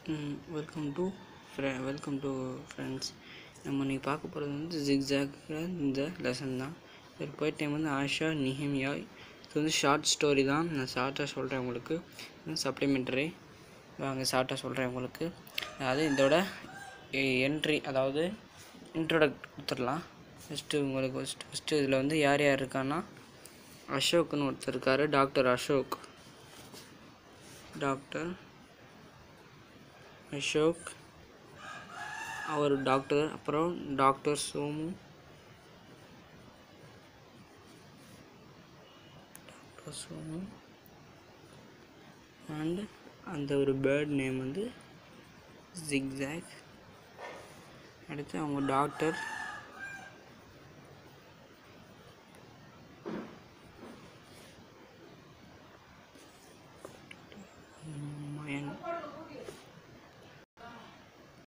welcome to welcome to friends நம்ம இன்னைக்கு பார்க்க போகிறது வந்து ஜிக்ஸாக்ல இந்த லெசன் தான் இதில் போயிட் டைம் வந்து ஆஷா நிஹிமியா இது வந்து ஷார்ட் ஸ்டோரி தான் நான் ஷார்ட்டாக சொல்கிறேன் உங்களுக்கு சப்ளிமெண்ட்ரி வாங்க ஷார்ட்டாக சொல்கிறேன் உங்களுக்கு அதாவது இதோட என்ட்ரி அதாவது இன்ட்ரோடக்ட் கொடுத்துடலாம் ஃபஸ்ட்டு உங்களுக்கு ஃபஸ்ட்டு ஃபஸ்ட்டு இதில் வந்து யார் யார் இருக்கான்னா அசோக்னு ஒருத்தர் இருக்கார் டாக்டர் அசோக் டாக்டர் அசோக் அவர் டாக்டர் அப்புறம் doctor Somu doctor Somu and அந்த ஒரு பேர்ட் நேம் வந்து ஜிக்ஸாக் அடுத்து அவங்க டாக்டர் மயன்